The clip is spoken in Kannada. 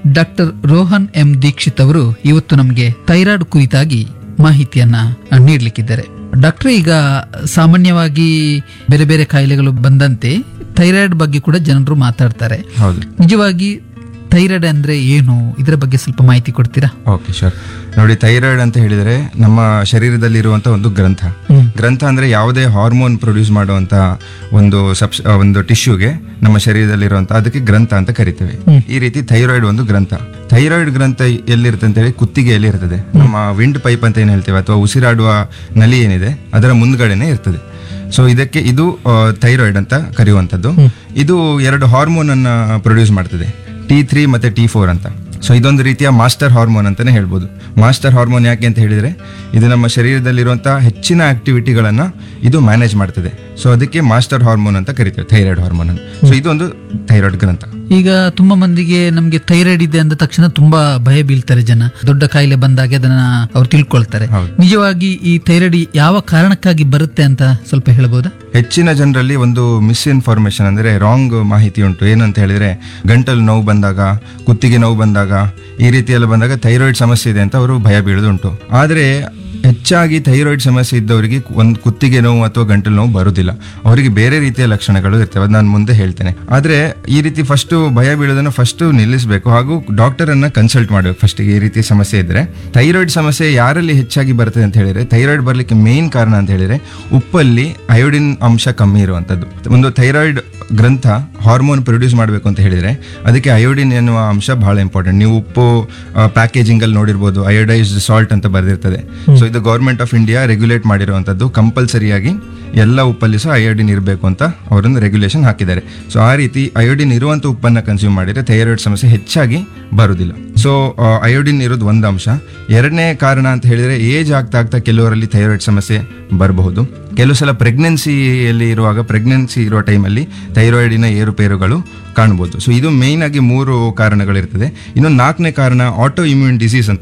ಡಾಕ್ಟರ್ ರೋಹನ್ ಎಂ ದೀಕ್ಷಿತ್ ಅವರು ಇವತ್ತು ನಮಗೆ ಥೈರಾಯ್ಡ್ ಕುರಿತಾಗಿ ಮಾಹಿತಿಯನ್ನ ನೀಡಲಿಕ್ಕಿದ್ದಾರೆ ಡಾಕ್ಟರ್ ಈಗ ಸಾಮಾನ್ಯವಾಗಿ ಬೇರೆ ಬೇರೆ ಕಾಯಿಲೆಗಳು ಬಂದಂತೆ ಥೈರಾಯ್ಡ್ ಬಗ್ಗೆ ಕೂಡ ಜನರು ಮಾತಾಡ್ತಾರೆ ಹೌದು ನಿಜವಾಗಿ ಥೈರಾಯ್ಡ್ ಅಂದ್ರೆ ಏನು ಇದರ ಬಗ್ಗೆ ಸ್ವಲ್ಪ ಮಾಹಿತಿ ಕೊಡ್ತೀರಾ ಓಕೆ ಶೋರ್ ನೋಡಿ ಥೈರಾಯ್ಡ್ ಅಂತ ಹೇಳಿದರೆ ನಮ್ಮ ಶರೀರದಲ್ಲಿರುವಂಥ ಒಂದು ಗ್ರಂಥ ಗ್ರಂಥ ಅಂದ್ರೆ ಯಾವುದೇ ಹಾರ್ಮೋನ್ ಪ್ರೊಡ್ಯೂಸ್ ಮಾಡುವಂತ ಒಂದು ಸಬ್ಸ್ ಒಂದು ಟಿಶ್ಯೂಗೆ ನಮ್ಮ ಶರೀರದಲ್ಲಿರುವಂತ ಅದಕ್ಕೆ ಗ್ರಂಥ ಅಂತ ಕರಿತೇವೆ ಈ ರೀತಿ ಥೈರಾಯ್ಡ್ ಒಂದು ಗ್ರಂಥ ಥೈರಾಯ್ಡ್ ಗ್ರಂಥ ಎಲ್ಲಿರುತ್ತೆ ಅಂತ ಹೇಳಿ ಕುತ್ತಿಗೆಯಲ್ಲಿ ಇರ್ತದೆ ನಮ್ಮ ವಿಂಡ್ ಪೈಪ್ ಅಂತ ಏನು ಹೇಳ್ತೇವೆ ಅಥವಾ ಉಸಿರಾಡುವ ನಲಿ ಏನಿದೆ ಅದರ ಮುಂದ್ಗಡೆನೆ ಇರ್ತದೆ ಸೊ ಇದಕ್ಕೆ ಇದು ಥೈರಾಯ್ಡ್ ಅಂತ ಕರೆಯುವಂಥದ್ದು ಇದು ಎರಡು ಹಾರ್ಮೋನ್ ಅನ್ನ ಪ್ರೊಡ್ಯೂಸ್ ಮಾಡ್ತದೆ ಟಿ ತ್ರೀ ಮತ್ತೆ ಟಿ ಫೋರ್ ಅಂತ ಸೊ ಇದೊಂದು ರೀತಿಯ ಮಾಸ್ಟರ್ ಹಾರ್ಮೋನ್ ಅಂತಾನೆ ಹೇಳ್ಬೋದು ಮಾಸ್ಟರ್ ಹಾರ್ಮೋನ್ ಯಾಕೆ ಅಂತ ಹೇಳಿದ್ರೆ ಇದು ನಮ್ಮ ಶರೀರದಲ್ಲಿರುವಂತಹ ಹೆಚ್ಚಿನ ಆಕ್ಟಿವಿಟಿಗಳನ್ನ ಇದು ಮ್ಯಾನೇಜ್ ಮಾಡ್ತದೆ ಸೊ ಅದಕ್ಕೆ ಮಾಸ್ಟರ್ ಹಾರ್ಮೋನ್ ಅಂತ ಕರಿತೇವೆ ಥೈರಾಯ್ಡ್ ಹಾರ್ಮೋನ್ ಅಂತ ಸೊ ಇದೊಂದು ಥೈರಾಯ್ಡ್ ಗ್ರಂಥ ಈಗ ತುಂಬಾ ಮಂದಿಗೆ ನಮ್ಗೆ ಥೈರಾಯ್ಡ್ ಇದೆ ಅಂದ ತಕ್ಷಣ ತುಂಬಾ ಭಯ ಬೀಳ್ತಾರೆ ಜನ ದೊಡ್ಡ ಕಾಯಿಲೆ ಬಂದಾಗ ಅದನ್ನ ಅವ್ರು ತಿಳ್ಕೊಳ್ತಾರೆ ಹೌದು. ನಿಜವಾಗಿ ಈ ಥೈರಾಯ್ಡ್ ಯಾವ ಕಾರಣಕ್ಕಾಗಿ ಬರುತ್ತೆ ಅಂತ ಸ್ವಲ್ಪ ಹೇಳ್ಬೋದಾ ಹೆಚ್ಚಿನ ಜನರಲ್ಲಿ ಒಂದು ಮಿಸ್ಇನ್ಫಾರ್ಮೇಶನ್ ಅಂದ್ರೆ ರಾಂಗ್ ಮಾಹಿತಿ ಉಂಟು ಏನಂತ ಹೇಳಿದ್ರೆ ಗಂಟಲು ನೋವು ಬಂದಾಗ ಕುತ್ತಿಗೆ ನೋವು ಬಂದಾಗ ಈ ರೀತಿ ಎಲ್ಲ ಬಂದಾಗ ಥೈರಾಯ್ಡ್ ಸಮಸ್ಯೆ ಇದೆ ಅಂತ ಅವರು ಭಯ ಬೀಳೋದುಂಟು ಆದ್ರೆ ಹೆಚ್ಚಾಗಿ ಥೈರಾಯ್ಡ್ ಸಮಸ್ಯೆ ಇದ್ದವರಿಗೆ ಒಂದು ಕುತ್ತಿಗೆ ನೋವು ಅಥವಾ ಗಂಟಲು ನೋವು ಬರುವುದಿಲ್ಲ ಅವರಿಗೆ ಬೇರೆ ರೀತಿಯ ಲಕ್ಷಣಗಳು ಇರ್ತವೆ ಅದು ನಾನು ಮುಂದೆ ಹೇಳ್ತೇನೆ ಆದ್ರೆ ಈ ರೀತಿ ಫಸ್ಟ್ ಭಯ ಬೀಳೋದನ್ನ ಫಸ್ಟ್ ನಿಲ್ಲಿಸಬೇಕು ಹಾಗೂ ಡಾಕ್ಟರ್ ಅನ್ನ ಕನ್ಸಲ್ಟ್ ಮಾಡಬೇಕು ಫಸ್ಟ್ ಈ ರೀತಿ ಸಮಸ್ಯೆ ಇದ್ರೆ ಥೈರಾಯ್ಡ್ ಸಮಸ್ಯೆ ಯಾರಲ್ಲಿ ಹೆಚ್ಚಾಗಿ ಬರ್ತದೆ ಅಂತ ಹೇಳಿದ್ರೆ ಥೈರಾಯ್ಡ್ ಬರ್ಲಿಕ್ಕೆ ಮೇನ್ ಕಾರಣ ಅಂತ ಹೇಳಿದ್ರೆ ಉಪ್ಪಲ್ಲಿ ಅಯೋಡಿನ್ ಅಂಶ ಕಮ್ಮಿ ಇರುವಂತದ್ದು ಒಂದು ಥೈರಾಯ್ಡ್ ಗ್ರಂಥ ಹಾರ್ಮೋನ್ ಪ್ರೊಡ್ಯೂಸ್ ಮಾಡಬೇಕು ಅಂತ ಹೇಳಿದ್ರೆ ಅದಕ್ಕೆ ಅಯೋಡಿನ್ ಎನ್ನುವ ಅಂಶ ಬಹಳ ಇಂಪಾರ್ಟೆಂಟ್ ನೀವು ಉಪ್ಪು ಪ್ಯಾಕೇಜಿಂಗ್ ಅಲ್ಲಿ ನೋಡಿರ್ಬೋದು ಅಯೋಡೈಸ್ಡ್ ಸಾಲ್ಟ್ ಅಂತ ಬರೆದಿರ್ತದೆ ಸೊ ಇದು ಗೌರ್ಮೆಂಟ್ ಆಫ್ ಇಂಡಿಯಾ ರೆಗ್ಯುಲೇಟ್ ಮಾಡಿರುವಂತದ್ದು ಕಂಪಲ್ಸರಿಯಾಗಿ ಎಲ್ಲ ಉಪ್ಪಲ್ಲಿ ಸಹ ಅಯೋಡಿನ್ ಇರಬೇಕು ಅಂತ ಅವರೊಂದು ರೆಗ್ಯುಲೇಷನ್ ಹಾಕಿದ್ದಾರೆ ಸೊ ಆ ರೀತಿ ಅಯೋಡಿನ್ ಇರುವಂತ ಉಪ್ಪನ್ನ ಕನ್ಸ್ಯೂಮ್ ಮಾಡಿದ್ರೆ ಥೈರಾಯ್ಡ್ ಸಮಸ್ಯೆ ಹೆಚ್ಚಾಗಿ ಬರುವುದಿಲ್ಲ ಸೊ ಅಯೋಡಿನ್ ಇರೋದು ಒಂದು ಅಂಶ ಎರಡನೇ ಕಾರಣ ಅಂತ ಹೇಳಿದ್ರೆ ಏಜ್ ಆಗ್ತಾ ಆಗ್ತಾ ಕೆಲವರಲ್ಲಿ ಥೈರಾಯ್ಡ್ ಸಮಸ್ಯೆ ಬರಬಹುದು ಕೆಲವು ಸಲ ಪ್ರೆಗ್ನೆನ್ಸಿಯಲ್ಲಿ ಇರುವಾಗ ಪ್ರೆಗ್ನೆನ್ಸಿ ಇರುವ ಟೈಮಲ್ಲಿ ಥೈರಾಯ್ಡಿನ ಏರುಪೇರುಗಳು ಕಾಣ್ಬೋದು ಸೊ ಇದು ಮೇಯ್ನ್ ಆಗಿ ಮೂರು ಕಾರಣಗಳಿರ್ತದೆ ಇನ್ನು ನಾಲ್ಕನೇ ಕಾರಣ ಆಟೋ ಇಮ್ಯೂನ್ ಡಿಸೀಸ್ ಅಂತ